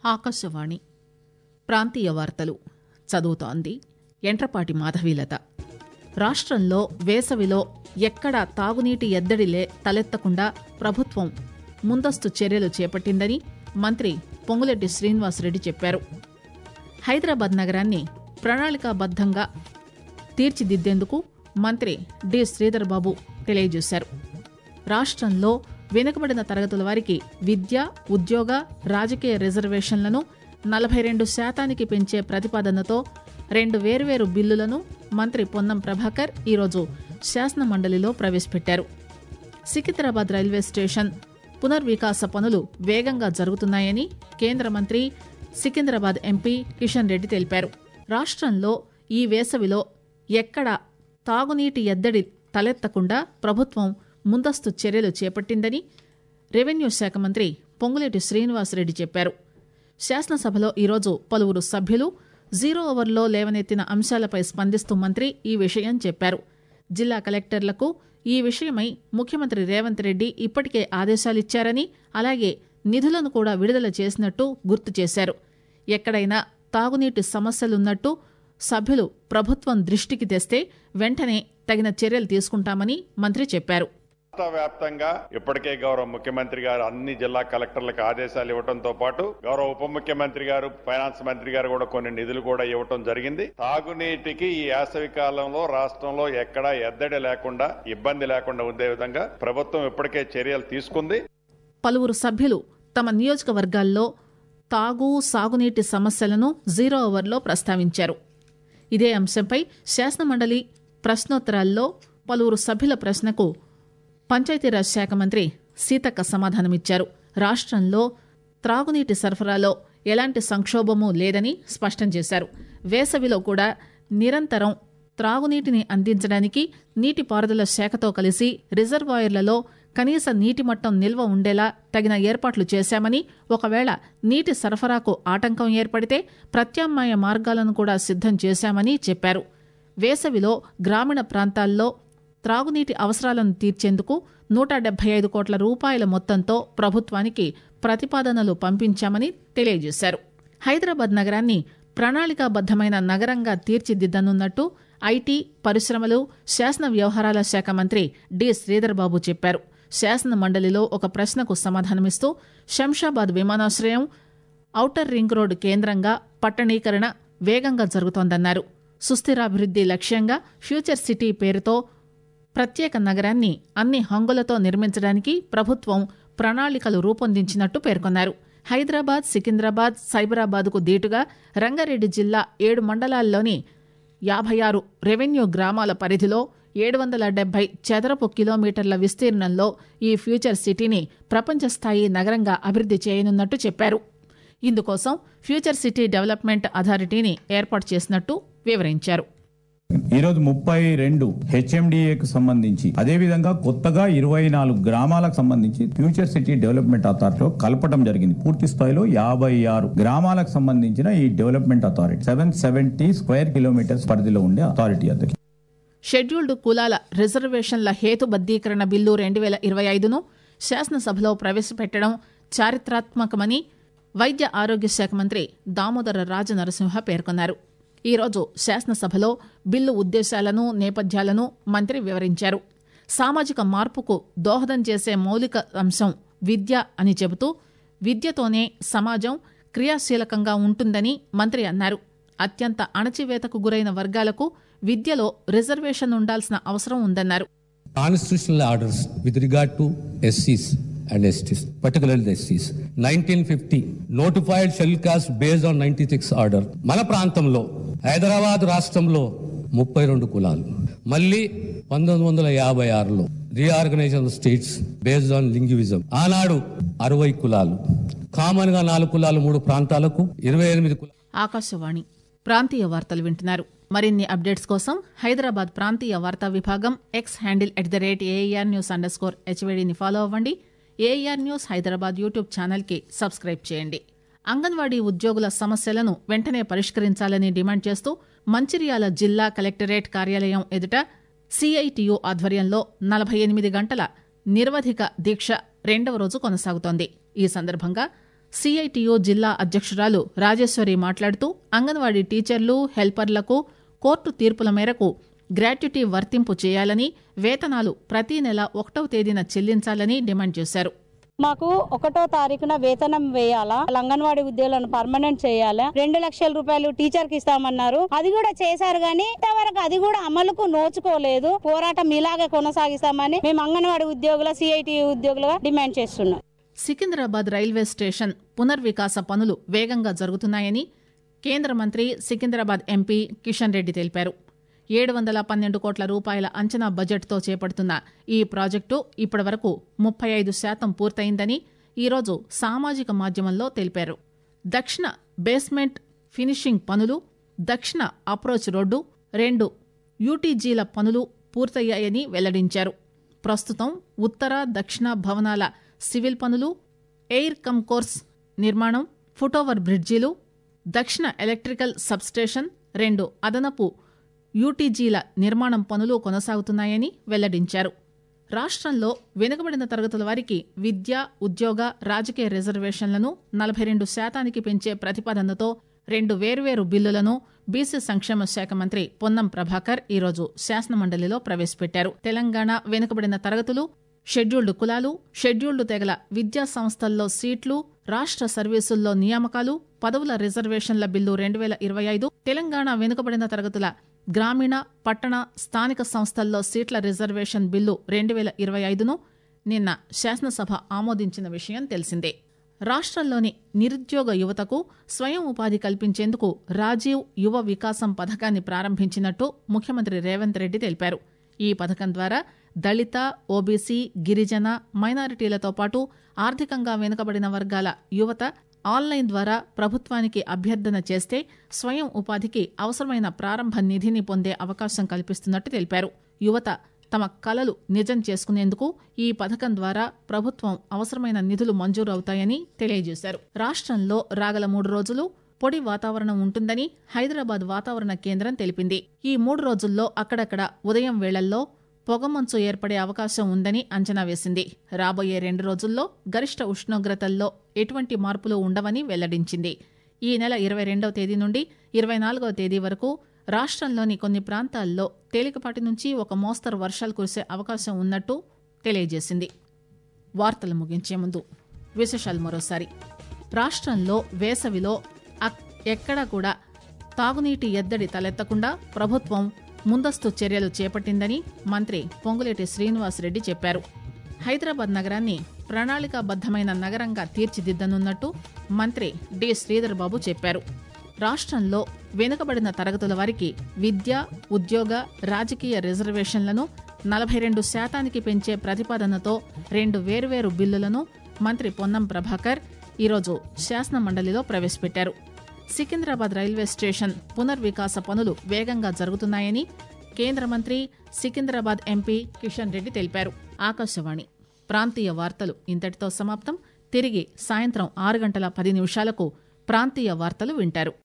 ఆకాశవాణి ప్రాంతీయ వార్తలు చదువుతోంది ఎంట్రపాటి మాధవీలత రాష్ట్రంలో వేసవిలో ఎక్కడా తాగునీటి ఎద్దడి లే తలెత్తకుండా ప్రభుత్వం ముందస్తు చర్యలు చేపట్టిందని మంత్రి పొంగులెడ్డి శ్రీనివాసరెడ్డి చెప్పారు హైదరాబాద్ నగరాన్ని ప్రణాళికాబద్దంగా తీర్చిదిద్దేందుకు మంత్రి డి శ్రీధర్ బాబు తెలియజేశారు రాష్ట్రంలో వెనుకబడిన తరగతుల వారికి విద్య ఉద్యోగ రాజకీయ రిజర్వేషన్లను నలభై రెండు శాతానికి పెంచే ప్రతిపాదనతో రెండు వేర్వేరు బిల్లులను మంత్రి పొన్నం ప్రభాకర్ ఈరోజు శాసన మండలిలో ప్రవేశపెట్టారు సికింద్రాబాద్ రైల్వే స్టేషన్ పునర్వికాస పనులు వేగంగా జరుగుతున్నాయని కేంద్ర మంత్రి సికింద్రాబాద్ ఎంపీ కిషన్ రెడ్డి తెలిపారు రాష్ట్రంలో ఈ వేసవిలో ఎక్కడ తాగునీటి ఎద్దడి తలెత్తకుండా ప్రభుత్వం ముందస్తు చర్యలు చేపట్టిందని రెవెన్యూ శాఖ మంత్రి పొంగులేటి శ్రీనివాసరెడ్డి చెప్పారు శాసనసభలో ఈరోజు పలువురు సభ్యులు జీరో ఓవర్లో లేవనెత్తిన అంశాలపై స్పందిస్తూ మంత్రి ఈ విషయం చెప్పారు జిల్లా కలెక్టర్లకు ఈ విషయమై ముఖ్యమంత్రి రేవంత్ రెడ్డి ఇప్పటికే ఆదేశాలిచ్చారని అలాగే నిధులను కూడా విడుదల చేసినట్టు గుర్తు చేశారు ఎక్కడైనా తాగునీటి సమస్యలున్నట్టు సభ్యులు ప్రభుత్వం దృష్టికి తెస్తే వెంటనే తగిన చర్యలు తీసుకుంటామని మంత్రి చెప్పారు రాష్ట్ర వ్యాప్తంగా ఇప్పటికే గౌరవ ముఖ్యమంత్రి గారు అన్ని జిల్లా కలెక్టర్లకు ఆదేశాలు ఇవ్వడంతో పాటు గౌరవ ఉప ముఖ్యమంత్రి గారు ఫైనాన్స్ మంత్రి గారు కూడా కొన్ని నిధులు కూడా ఇవ్వటం జరిగింది తాగునీటికి ఈ వేసవి కాలంలో రాష్ట్రంలో ఎక్కడా ఎద్దడి లేకుండా ఇబ్బంది లేకుండా ఉండే విధంగా ప్రభుత్వం ఇప్పటికే చర్యలు తీసుకుంది పలువురు సభ్యులు తమ నియోజకవర్గాల్లో తాగు సాగునీటి సమస్యలను జీరో ఓవర్లో ప్రస్తావించారు ఇదే అంశంపై శాసనమండలి ప్రశ్నోత్తరాల్లో పలువురు సభ్యుల ప్రశ్నకు పంచాయతీరాజ్ శాఖ మంత్రి సీతక్క సమాధానమిచ్చారు రాష్ట్రంలో త్రాగునీటి సరఫరాలో ఎలాంటి సంక్షోభమూ లేదని స్పష్టం చేశారు వేసవిలో కూడా నిరంతరం త్రాగునీటిని అందించడానికి నీటిపారుదల శాఖతో కలిసి రిజర్వాయర్లలో కనీస నీటి మట్టం నిల్వ ఉండేలా తగిన ఏర్పాట్లు చేశామని ఒకవేళ నీటి సరఫరాకు ఆటంకం ఏర్పడితే ప్రత్యామ్నాయ మార్గాలను కూడా సిద్దం చేశామని చెప్పారు వేసవిలో గ్రామీణ ప్రాంతాల్లో త్రాగునీటి అవసరాలను తీర్చేందుకు నూట డెబ్బై ఐదు కోట్ల రూపాయల మొత్తంతో ప్రభుత్వానికి ప్రతిపాదనలు పంపించామని తెలియజేశారు హైదరాబాద్ నగరాన్ని ప్రణాళికాబద్దమైన నగరంగా తీర్చిదిద్దనున్నట్టు ఐటీ పరిశ్రమలు శాసన వ్యవహారాల శాఖ మంత్రి డి శ్రీధర్ బాబు చెప్పారు శాసన మండలిలో ఒక ప్రశ్నకు సమాధానమిస్తూ శంషాబాద్ విమానాశ్రయం ఔటర్ రింగ్ రోడ్డు కేంద్రంగా పట్టణీకరణ వేగంగా జరుగుతోందన్నారు సుస్థిరాభివృద్ది లక్ష్యంగా ఫ్యూచర్ సిటీ పేరుతో ప్రత్యేక నగరాన్ని అన్ని హంగులతో నిర్మించడానికి ప్రభుత్వం ప్రణాళికలు రూపొందించినట్టు పేర్కొన్నారు హైదరాబాద్ సికింద్రాబాద్ సైబరాబాద్కు దీటుగా రంగారెడ్డి జిల్లా ఏడు మండలాల్లోని యాభై ఆరు రెవెన్యూ గ్రామాల పరిధిలో ఏడు వందల డెబ్బై చదరపు కిలోమీటర్ల విస్తీర్ణంలో ఈ ఫ్యూచర్ సిటీని ప్రపంచ స్థాయి నగరంగా అభివృద్ది చేయనున్నట్టు చెప్పారు ఇందుకోసం ఫ్యూచర్ సిటీ డెవలప్మెంట్ అథారిటీని ఏర్పాటు చేసినట్టు వివరించారు ఈ రోజు ముప్పై రెండు హెచ్ఎండిఏకు సంబంధించి అదే విధంగా కొత్తగా ఇరవై నాలుగు గ్రామాలకు సంబంధించి ఫ్యూచర్ సిటీ డెవలప్మెంట్ అథారిటీలో కలపడం జరిగింది పూర్తి స్థాయిలో యాభై ఆరు గ్రామాలకు సంబంధించిన ఈ development authority seven seventy square kilometres పరిధిలో ఉండే అథారిటీ అది షెడ్యూల్డ్ కులాల రిజర్వేషన్ల హేతుబద్దీకరణ బిల్లు రెండు వేల ఇరవై ఐదును శాసనసభలో ప్రవేశపెట్టడం చారిత్రాత్మకమని వైద్య ఆరోగ్య శాఖ మంత్రి దామోదర రాజనరసింహ పేర్కొన్నారు ఈరోజు శాసనసభలో బిల్లు ఉద్దేశాలను నేపథ్యాలను మంత్రి వివరించారు సామాజిక మార్పుకు దోహదం చేసే మౌలిక అంశం విద్య అని చెబుతూ విద్యతోనే సమాజం క్రియాశీలకంగా ఉంటుందని మంత్రి అన్నారు అత్యంత అణచివేతకు గురైన వర్గాలకు విద్యలో రిజర్వేషన్ ఉండాల్సిన అవసరం ఉందన్నారు constitutional orders with regard to SCs and STs, particularly the SCs. 1950 notified scheduled caste based on 96 order. మన ప్రాంతంలో హైదరాబాద్ రాష్ట్రంలో ముప్పై రెండు కులాలు మళ్ళీ పంతొమ్మిది వందల యాభై ఆరులో reorganisation states based on linguism ఆనాడు అరవై కులాలు కామన్ గా నాలుగు కులాలు మూడు ప్రాంతాలకు ఇరవై ఎనిమిది కులాలు ఆకాశవాణి ప్రాంతీయ వార్తలు వింటున్నారు మరిన్ని అప్డేట్స్ కోసం హైదరాబాద్ ప్రాంతీయ వార్తా విభాగం X handle at the rate AIR news underscore స్కోర్ హెచ్వేడిని ఫాలో అవ్వండి ఏఆర్ న్యూస్ హైదరాబాద్ యూట్యూబ్ ఛానల్కి సబ్స్క్రైబ్ చేయండి అంగన్వాడీ ఉద్యోగుల సమస్యలను వెంటనే పరిష్కరించాలని డిమాండ్ చేస్తూ మంచిర్యాల జిల్లా కలెక్టరేట్ కార్యాలయం ఎదుట సిఐటియు ఆధ్వర్యంలో నలభై ఎనిమిది గంటల నిర్వధిక దీక్ష రెండవ రోజు కొనసాగుతోంది ఈ సందర్భంగా సిఐటియు జిల్లా అధ్యక్షురాలు రాజేశ్వరి మాట్లాడుతూ అంగన్వాడీ టీచర్లు హెల్పర్లకు కోర్టు తీర్పుల మేరకు గ్రాట్యుటీ వర్తింపు చేయాలని వేతనాలు ప్రతి నెల ఒకటవ తేదీన చెల్లించాలని డిమాండ్ చేశారు మాకు ఒకటో తారీఖున వేతనం వేయాలా అంగన్వాడీ ఉద్యోగులను పర్మనెంట్ చేయాలా రెండు లక్షల రూపాయలు టీచర్ కి ఇస్తామన్నారు అది కూడా చేశారు కానీ ఇంతవరకు అది కూడా అమలుకు నోచుకోలేదు పోరాటం ఇలాగే కొనసాగిస్తామని మేము అంగన్వాడీ ఉద్యోగుల సిఐటి ఉద్యోగులుగా డిమాండ్ చేస్తున్నాం సికింద్రాబాద్ రైల్వే స్టేషన్ పునర్వికాస పనులు వేగంగా జరుగుతున్నాయని కేంద్ర మంత్రి సికింద్రాబాద్ ఎంపీ కిషన్ రెడ్డి తెలిపారు ఏడు వందల పన్నెండు కోట్ల రూపాయల అంచనా బడ్జెట్తో చేపడుతున్న ఈ ప్రాజెక్టు ఇప్పటివరకు ముప్పై ఐదు శాతం పూర్తయిందని ఈరోజు సామాజిక మాధ్యమంలో తెలిపారు దక్షిణ బేస్మెంట్ ఫినిషింగ్ పనులు దక్షిణ అప్రోచ్ రోడ్డు రెండు యూటీజీల పనులు పూర్తయ్యాయని వెల్లడించారు ప్రస్తుతం ఉత్తర దక్షిణ భవనాల సివిల్ పనులు ఎయిర్ కమ్ కోర్స్ నిర్మాణం ఫుటోవర్ బ్రిడ్జీలు దక్షిణ ఎలక్ట్రికల్ సబ్స్టేషన్ రెండు అదనపు యూటీజీల నిర్మాణం పనులు కొనసాగుతున్నాయని వెల్లడించారు రాష్ట్రంలో వెనుకబడిన తరగతుల వారికి విద్య ఉద్యోగ రాజకీయ రిజర్వేషన్లను నలభై రెండు శాతానికి పెంచే ప్రతిపాదనతో రెండు వేర్వేరు బిల్లులను బీసీ సంక్షేమ శాఖ మంత్రి పొన్నం ప్రభాకర్ ఈరోజు శాసనమండలిలో ప్రవేశపెట్టారు తెలంగాణ వెనుకబడిన తరగతులు షెడ్యూల్డ్ కులాలు షెడ్యూల్డ్ తెగల విద్యా సంస్థల్లో సీట్లు రాష్ట్ర సర్వీసుల్లో నియామకాలు పదవుల రిజర్వేషన్ల బిల్లు రెండు వేల ఇరవై ఐదు తెలంగాణ వెనుకబడిన తరగతుల గ్రామీణ పట్టణ స్థానిక సంస్థల్లో సీట్ల రిజర్వేషన్ బిల్లు రెండు వేల ఇరవై ఐదును నిన్న శాసనసభ ఆమోదించిన విషయం తెలిసిందే రాష్ట్రంలోని నిరుద్యోగ యువతకు స్వయం ఉపాధి కల్పించేందుకు రాజీవ్ యువ వికాసం పథకాన్ని ప్రారంభించినట్టు ముఖ్యమంత్రి రేవంత్ రెడ్డి తెలిపారు ఈ పథకం ద్వారా దళిత ఓబీసీ గిరిజన మైనారిటీలతో పాటు ఆర్థికంగా వెనుకబడిన వర్గాల యువత ఆన్లైన్ ద్వారా ప్రభుత్వానికి అభ్యర్థన చేస్తే స్వయం ఉపాధికి అవసరమైన ప్రారంభ నిధిని పొందే అవకాశం కల్పిస్తున్నట్టు తెలిపారు యువత తమ కలలు నిజం చేసుకునేందుకు ఈ పథకం ద్వారా ప్రభుత్వం అవసరమైన నిధులు మంజూరు అవుతాయని తెలియజేశారు రాష్ట్రంలో రాగల మూడు రోజులు పొడి వాతావరణం ఉంటుందని హైదరాబాద్ వాతావరణ కేంద్రం తెలిపింది ఈ మూడు రోజుల్లో అక్కడక్కడ ఉదయం వేళల్లో పొగమంచు ఏర్పడే అవకాశం ఉందని అంచనా వేసింది రాబోయే రెండు రోజుల్లో గరిష్ట ఉష్ణోగ్రతల్లో ఎటువంటి మార్పులు ఉండవని వెల్లడించింది ఈ నెల ఇరవై రెండవ తేదీ నుండి ఇరవై నాలుగవ తేదీ వరకు రాష్ట్రంలోని కొన్ని ప్రాంతాల్లో తేలికపాటి నుంచి ఒక మోస్తరు వర్షాలు కురిసే అవకాశం ఉన్నట్టు తెలియజేసింది వార్తలు ముగించే ముందు విశేషాలు మరోసారి రాష్ట్రంలో వేసవిలో అక్- ఎక్కడా కూడా తాగునీటి ఎద్దడి తలెత్తకుండా ప్రభుత్వం ముందస్తు చర్యలు చేపట్టిందని మంత్రి పొంగులేటి శ్రీనివాసరెడ్డి చెప్పారు హైదరాబాద్ నగరాన్ని ప్రణాళికాబద్దమైన నగరంగా తీర్చిదిద్దనున్నట్టు మంత్రి డి శ్రీధర్ బాబు చెప్పారు రాష్ట్రంలో వెనుకబడిన తరగతుల వారికి విద్య ఉద్యోగ రాజకీయ రిజర్వేషన్లను నలభై రెండు శాతానికి పెంచే ప్రతిపాదనతో రెండు వేర్వేరు బిల్లులను మంత్రి పొన్నం ప్రభాకర్ ఈరోజు శాసన మండలిలో ప్రవేశపెట్టారు సికింద్రాబాద్ రైల్వే స్టేషన్ పునర్వికాస పనులు వేగంగా జరుగుతున్నాయని కేంద్ర మంత్రి సికింద్రాబాద్ ఎంపీ కిషన్ రెడ్డి తెలిపారు ఆకాశవాణి ప్రాంతీయ వార్తలు ఇంతటితో సమాప్తం తిరిగి సాయంత్రం ఆరు గంటల పది నిమిషాలకు ప్రాంతీయ వార్తలు వింటారు